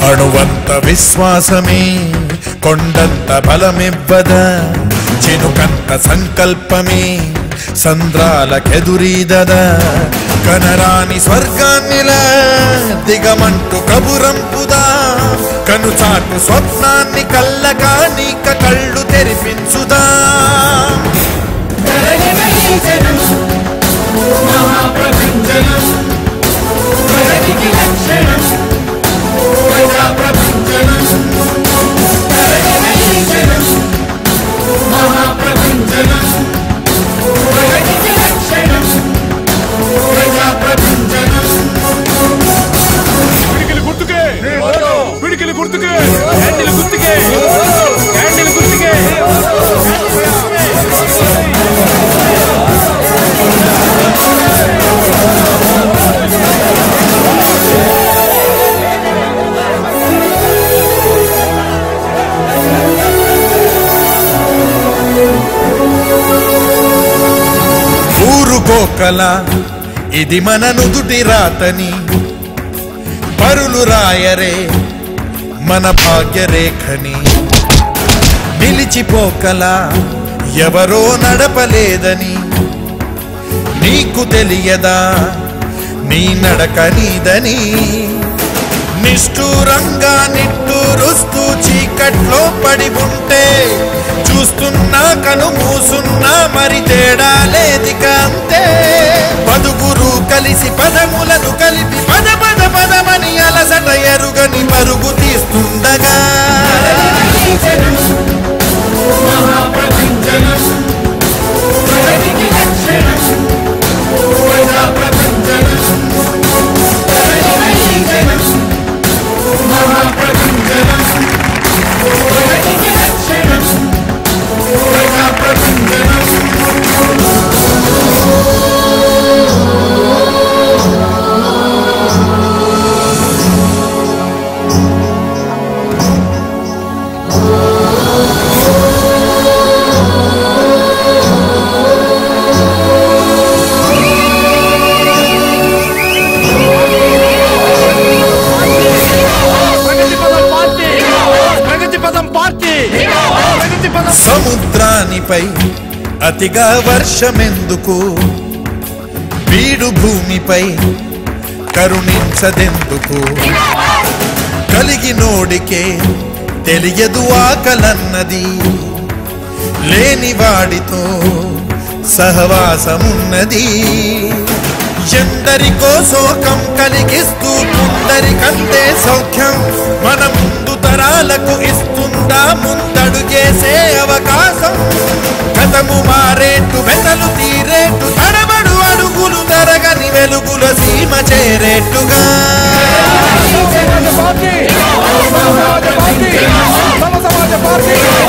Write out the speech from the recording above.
అణువంత విశ్వాసమే కొండంత బలమివ్వద చినుకంత సంకల్పమే సంద్రాలకెదురీదద కనరాని స్వర్గాన్నిలా దిగమంటూ కబురంపుదా కనుచాటు స్వప్నాన్ని కల్లగా నీక కళ్ళు తెరిపించుదా పిడికిలి గుర్తుకే పిడికిలి గుర్తుకే హ్యాండిల్ గుర్తుకే హ్యాండిల్ గుర్తుకే ఊరుకోకల ఇది మన నుదుటి రాతని పరులు రాయరే మన భాగ్యరేఖని నిలిచిపోకల ఎవరో నడపలేదని నీకు తెలియదా నీ నడక నీదని నిష్ఠూరంగా నిట్టూరుస్తూ చీకట్లో పడి ఉంటే చూస్తున్నా కను మూసున్నా మరి తేడా లేదిక అంతే పదుగురు కలిసి పదములను కలిపి పద పద పదమని అలసట ఎరుగని పరుగు తీస్తుండగా ప్రగతి పదం పార్టీ ప్రగతి పదం పార్టీ ప్రగతి పదం సముద్రానిపై అతిగా వర్షమెందుకు వీడు భూమిపై కరుణించదెందుకు కలిగినోడికే తెలియదు ఆకలన్నది లేని వాడితో సహవాసమున్నది ఎందరికో శోకం కలిగిస్తూ కొందరికంతే సౌఖ్యం మన ముందు తరాలకు ఇస్తుందా ముందడుగేసే అవకాశం గతము మారేట్టు వెతలు తీరేట్టు తడబడు అడుగులు తరగని వెలుగుల సీమ చేరేట్టుగా పార్టీ సమాజ పార్టీ సమ సమాజ పార్టీ